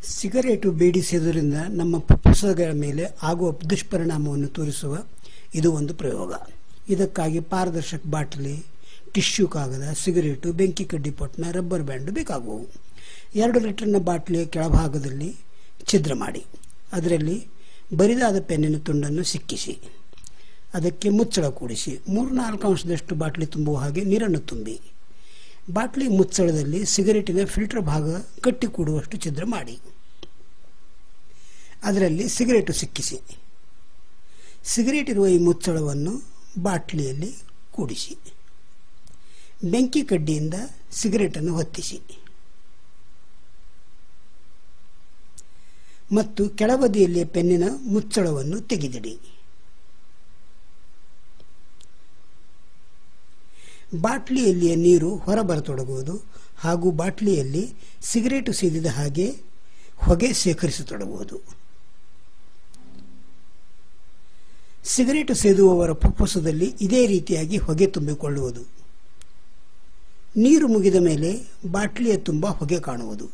cigarette ಬೇಡಿಸುವುದರಿಂದ ನಮ್ಮ ಫುಫುಸಗಳ ಮೇಲೆ ಆಗುವ ದುಷ್ಪರಿಣಾಮವನ್ನು ತೋರಿಸುವ ಇದು ಒಂದು ಪ್ರಯೋಗ ಇದಕ್ಕಾಗಿ ಪಾರದರ್ಶಕ ಬಾಟಲಿ ಟಿಶ್ಯೂ ಕಾಗದ ಸಿಗರೇಟು ಬೆಂಕಿ ಕಡ್ಡಿ ಪೊಟ್ನ ರಬ್ಬರ್ ಬ್ಯಾಂಡು ಬೇಕಾಗುವು ಎರಡು ಲೀಟರ್ನ ಬಾಟಲಿಯ ಕೆಳಭಾಗದಲ್ಲಿ ಛಿದ್ರ ಮಾಡಿ ಅದರಲ್ಲಿ ಬರಿದಾದ ಪೆನ್ನಿನ ತುಂಡನ್ನು ಸಿಕ್ಕಿಸಿ ಅದಕ್ಕೆ ಮುಚ್ಚಳ ಕೂಡಿಸಿ ಮೂರು ನಾಲ್ಕು ಅಂಶದಷ್ಟು ಬಾಟಲಿ ತುಂಬುವ ಹಾಗೆ ನೀರನ್ನು ತುಂಬಿ ಬಾಟಲಿ ಮುಚ್ಚಳದಲ್ಲಿ ಸಿಗರೇಟಿನ ಫಿಲ್ಟರ್ ಭಾಗ ಕಟ್ಟಿ ಕೂಡುವಷ್ಟು ಛಿದ್ರ ಮಾಡಿ ಅದರಲ್ಲಿ ಸಿಗರೇಟು ಸಿಕ್ಕಿಸಿ ಸಿಗರೇಟ್ ಇರುವ ಈ ಮುಚ್ಚಳವನ್ನು ಬಾಟ್ಲಿಯಲ್ಲಿ ಕೂಡಿಸಿ ಬೆಂಕಿ ಕಡ್ಡಿಯಿಂದ ಸಿಗರೇಟನ್ನು ಹೊತ್ತಿಸಿ ಮತ್ತು ಕೆಳಬದಿಯಲ್ಲಿಯ ಪೆನ್ನಿನ ಮುಚ್ಚಳವನ್ನು ತೆಗೆದಿಡಿ ಬಾಟ್ಲಿಯಲ್ಲಿಯ ನೀರು ಹೊರಬರತೊಡಗುವುದು ಹಾಗೂ ಬಾಟ್ಲಿಯಲ್ಲಿ ಸಿಗರೇಟು ಸೇದಿದ ಹಾಗೆ ಹೊಗೆ ಸೇಕರಿಸತೊಡಗುವುದು ಸಿಗರೇಟು ಸೇದುವವರ ಫುಫುಸದಲ್ಲಿ ಇದೇ ರೀತಿಯಾಗಿ ಹೊಗೆ ತುಂಬಿಕೊಳ್ಳುವುದು ನೀರು ಮುಗಿದ ಮೇಲೆ ಬಾಟ್ಲಿಯ ತುಂಬ ಹೊಗೆ ಕಾಣುವುದು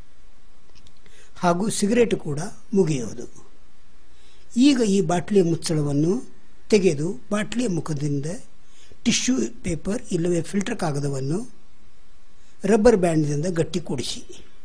ಹಾಗೂ ಸಿಗರೇಟು ಕೂಡ ಮುಗಿಯುವುದು ಈಗ ಈ ಬಾಟ್ಲಿಯ ಮುಚ್ಚಳವನ್ನು ತೆಗೆದು ಬಾಟ್ಲಿಯ ಮುಖದಿಂದ ಟಿಶ್ಯೂ ಪೇಪರ್ ಇಲ್ಲವೇ ಫಿಲ್ಟರ್ ಕಾಗದವನ್ನು ರಬ್ಬರ್ ಬ್ಯಾಂಡ್ನಿಂದ ಗಟ್ಟಿ ಕೂಡಿಸಿ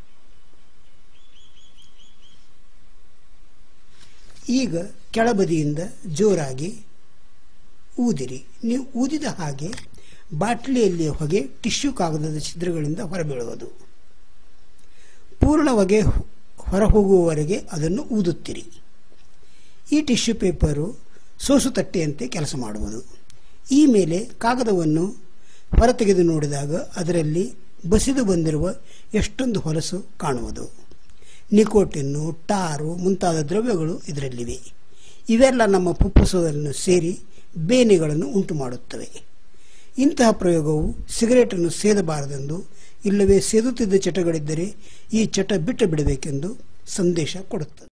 ಈಗ ಕೆಳಬದಿಯಿಂದ ಜೋರಾಗಿ ಊದಿರಿ ನೀವು ಊದಿದ ಹಾಗೆ ಬಾಟ್ಲಿಯಲ್ಲಿಯ ಹೊಗೆ ಟಿಶ್ಯೂ ಕಾಗದದ ಛಿದ್ರಗಳಿಂದ ಹೊರಬೀಳುವುದು ಪೂರ್ಣ ಹೊಗೆ ಹೊರಹೋಗುವವರೆಗೆ ಅದನ್ನು ಊದುತ್ತಿರಿ ಈ ಟಿಶ್ಯೂ ಪೇಪರು ಸೋಸು ತಟ್ಟೆಯಂತೆ ಕೆಲಸ ಮಾಡುವುದು ಈ ಮೇಲೆ ಕಾಗದವನ್ನು ಹೊರತೆಗೆದು ನೋಡಿದಾಗ ಅದರಲ್ಲಿ ಬಸಿದು ಬಂದಿರುವ ಎಷ್ಟೊಂದು ಹೊಲಸು ಕಾಣುವುದು ನಿಕೋಟಿನ್ನು ಟಾರು ಮುಂತಾದ ದ್ರವ್ಯಗಳು ಇದರಲ್ಲಿವೆ ಇವೆಲ್ಲ ನಮ್ಮ ಫುಫುಸವನ್ನು ಸೇರಿ ಬೇನೆಗಳನ್ನು ಉಂಟು ಮಾಡುತ್ತವೆ ಇಂತಹ ಪ್ರಯೋಗವು ಸಿಗರೇಟನ್ನು ಸೇದಬಾರದೆಂದು ಇಲ್ಲವೇ ಸೇದುತ್ತಿದ್ದ ಚಟಗಳಿದ್ದರೆ ಈ ಚಟ ಬಿಟ್ಟು ಬಿಡಬೇಕೆಂದು ಸಂದೇಶ ಕೊಡುತ್ತದೆ